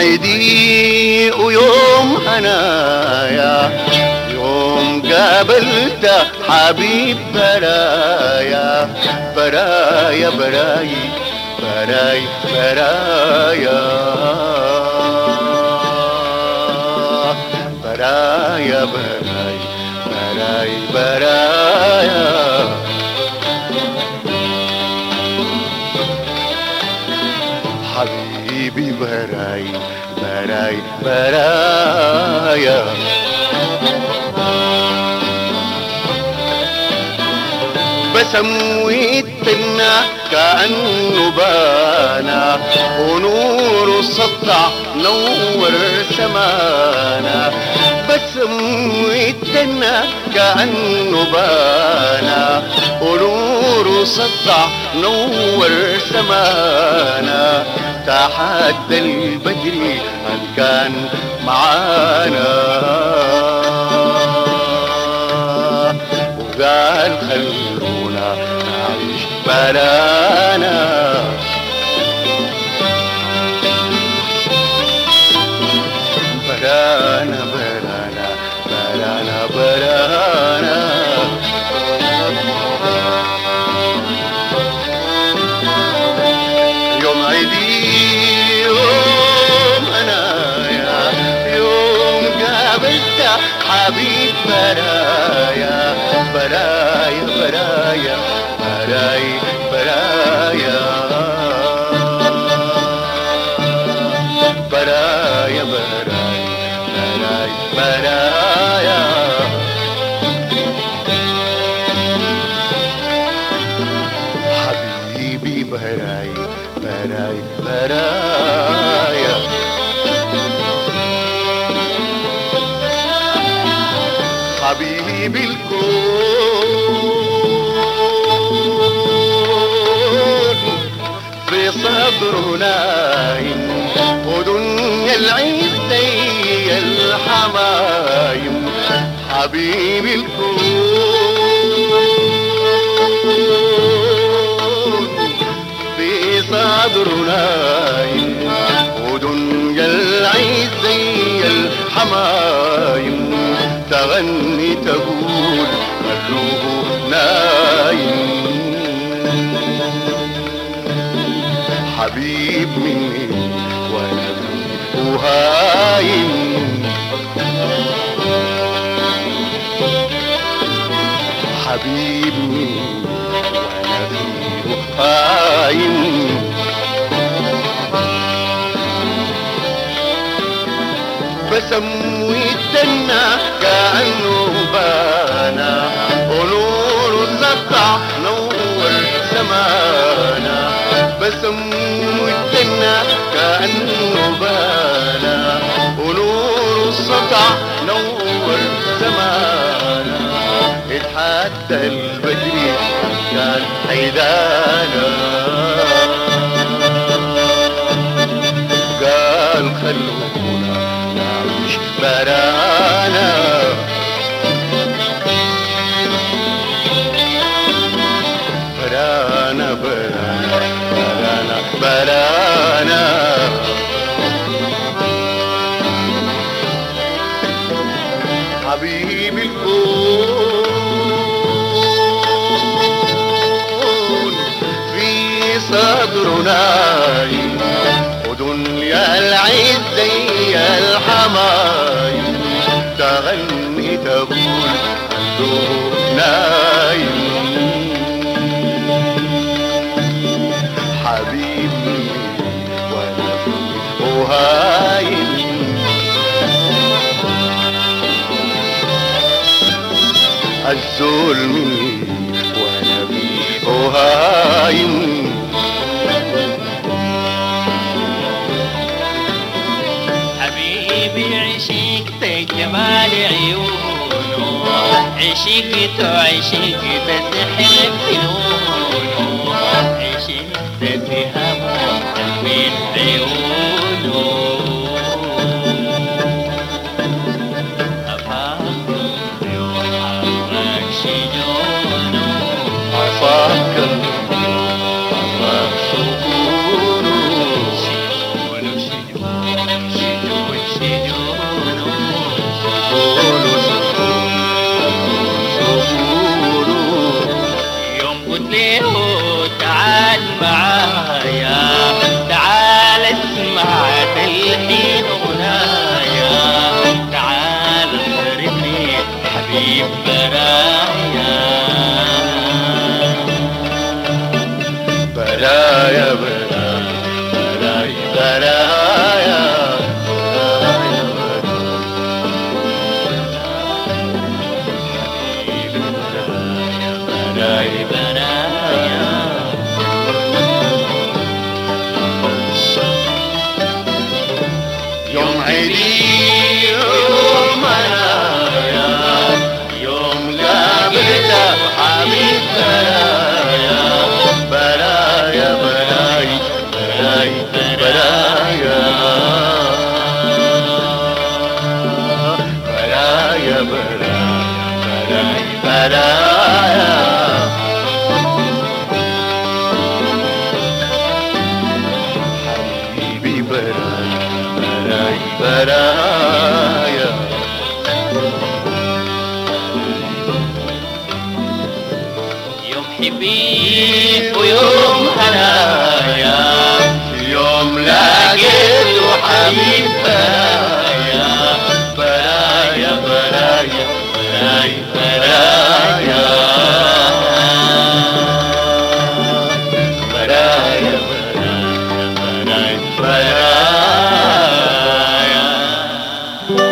عيدي ويوم هنايا يوم قابلت حبيب برايا برايا براي براي برايا برايا براي براي برايا حبيبي براي براي برايا بسموي التنا كأنه بانا ونور سطع نور سمانا بسموي التنا كأنه بانا ونور سطع نور سمانا تحت البدر هل كان معانا وقال خلونا نعيش بلانا بلانا بلانا بلانا بلانا يوم عيدي يوم هنايا يوم قابلت حبيب برايا برايا برايا براي برايا برايا براي براي برايا حبيبي براي براي برايا حبيبي الكون في صدره نايم ودنيا العيد زي الحمايم حبيبي الكون في صدره نايم ودنيا العيد زي الحمايم تغني تقول مكروه نايم حبيب مني وانا فيه وهايم حبيب مني وانا فيه وهايم بسموي الدنا كأنه بانا ونور سطع نور سمانا بسموي الدنا كأنه بانا ونور سطع نور سمانا اتحدى البدري كان حيدانا قال خلونا نعيش برانا برانا برانا برانا برانا حبيبي الكون في صدرنا ودنيا العيد زي الحمايم تغني تقول قلبه نايم حبيبي وانا فيه وهايم الزول مني وانا فيه وهايم حبيبي عشقت جمال عيونه عشقت وعشقت سحر فنونه عشقت سهامه من عيونه أفاخر يوم حرك شجونه أفكر أفكر سكونه شجونه شجونه حبيب برايا برايا برايا برايا برايا برايا برايا يوم عيدي يوم منايا يوم قابلته حبيب برايا برايا برايا برايا برايا برايا برايا برايا حبيبي برايا برايا برايا يوم حبيب ويوم هنايا يوم لقيت حبيب برايا برايا برايا برايا برايا برايا برايا برايا